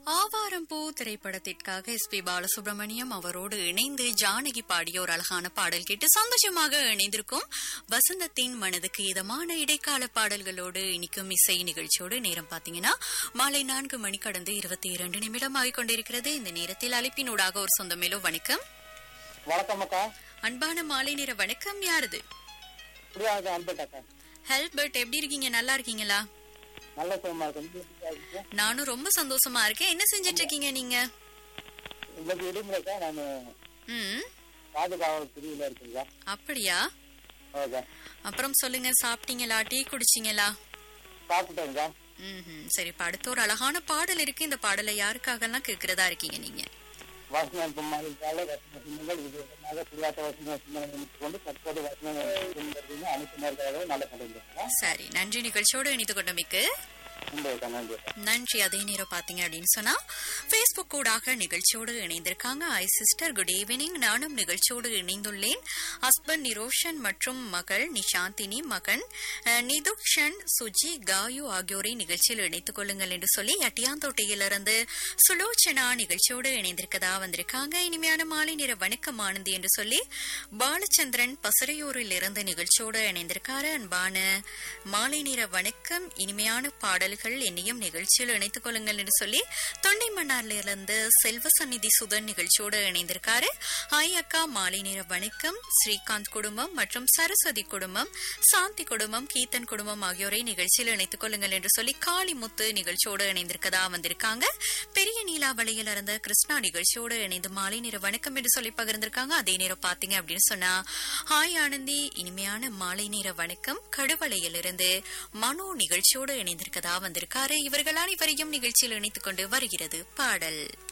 ஆவாரம்பூ திரைப்படத்திற்காக S B Balasubramaniam அவரோடு இணைந்து ஜானகி பாடிய ஒரு அழகான பாடல் கேட்டு சந்தோஷமாக இணைந்திருக்கும் வசந்தத்தின் மனதுக்கு இதமான இடைக்கால பாடல்களோடு இனிக்கும் இசை நிகழ்ச்சியோடு நேரம் பாத்தீங்கன்னா மாலை நான்கு மணி கடந்து இருபத்தி இரண்டு நிமிடம் ஆகிக் கொண்டிருக்கிறது இந்த நேரத்தில் அழைப்பினூடாக ஒரு சொந்தமேலோ வணக்கம் வணக்கம் அக்கா அன்பான மாலை நேர வணக்கம் யாரது புரியாது அன்பட் அக்கா ஹெல்பர்ட் எப்படி இருக்கீங்க நல்லா இருக்கீங்களா நல்ல சுகமா இருக்கு நீங்க எப்படி இருக்கீங்க? நானும் ரொம்ப சந்தோஷமா இருக்கேன் என்ன செஞ்சிட்டு இருக்கீங்க நீங்க உங்களுக்கு விடுமுறைக்கா நான் ம் பாதுகாவல் பிரிவில் இருக்குங்க அப்படியா ஓகே அப்புறம் சொல்லுங்க சாப்பிட்டீங்களா டீ குடிச்சீங்களா சாப்பிட்டேங்க ம்ஹும். சரி இப்ப அடுத்த ஒரு அழகான பாடல் இருக்கு இந்த பாடலை யாருக்காகலாம் கேக்குறதா இருக்கீங்க நீங்க வசனம் பொம்மாளிக்கால வசன சின்னங்கள் விதமாக சுயாத்த வசன சின்னங்கள் கொண்டு தற்போது வசன சின்னங்கள் அனைத்து நேரங்களாக நல்ல கண்டிருக்கிறேன் சரி நன்றி நிகழ்ச்சியோடு இணைத்து கொண்டமைக்கு நன்றி அக்கா நன்றி அக்கா நன்றி அதே நேரம் பாத்தீங்க அப்படின்னு சொன்னா பேஸ்புக் கூடாக நிகழ்ச்சியோடு இணைந்திருக்காங்க ஐ சிஸ்டர் குட் ஈவினிங் நானும் நிகழ்ச்சியோடு இணைந்துள்ளேன் ஹஸ்பண்ட் நிரோஷன் மற்றும் மகள் நிஷாந்தினி மகன் அஹ், நிதுக்ஷன் சுஜி காயு ஆகியோரை நிகழ்ச்சியில் இணைத்துக் கொள்ளுங்கள் என்று சொல்லி அட்டியாந்தோட்டையிலிருந்து சுலோச்சனா நிகழ்ச்சியோடு இணைந்திருக்கதா வந்திருக்காங்க இனிமையான மாலை நேர வணக்கம் ஆனந்தி என்று சொல்லி பாலச்சந்திரன் பசறையூரில் இருந்து நிகழ்ச்சியோடு இணைந்திருக்காரு அன்பான மாலை நேர வணக்கம் இனிமையான பாடல்கள் என்னையும் நிகழ்ச்சியில் இணைத்துக் கொள்ளுங்கள் என்று சொல்லி தொண்டை மன்னார்ல இருந்து செல்வ சந்நிதி சுதன் நிகழ்ச்சியோடு இணைந்திருக்காரு ஹாய் அக்கா மாலை நேர வணக்கம் ஸ்ரீகாந்த் குடும்பம் மற்றும் சரஸ்வதி குடும்பம் சாந்தி குடும்பம் கீர்த்தன் குடும்பம் ஆகியோரை நிகழ்ச்சியில் இணைத்துக் கொள்ளுங்கள் என்று சொல்லி காளிமுத்து நிகழ்ச்சியோடு இணைந்திருக்கதா வந்திருக்காங்க பெரிய நீலாவளியில் இருந்த கிருஷ்ணா நிகழ்ச்சியோடு இணைந்து மாலை நேர வணக்கம் என்று சொல்லி பகிர்ந்திருக்காங்க அதே நேரம் பாத்தீங்க அப்படின்னு சொன்னா ஹாய் ஆனந்தி இனிமையான மாலை நேர வணக்கம் கடுவளையிலிருந்து மனோ நிகழ்ச்சியோடு இணைந்திருக்கதா வந்திருக்காரு இவர்கள் அனைவரையும் நிகழ்ச்சியில் இணைத்துக் கொண்டு வருகிறது பாடல்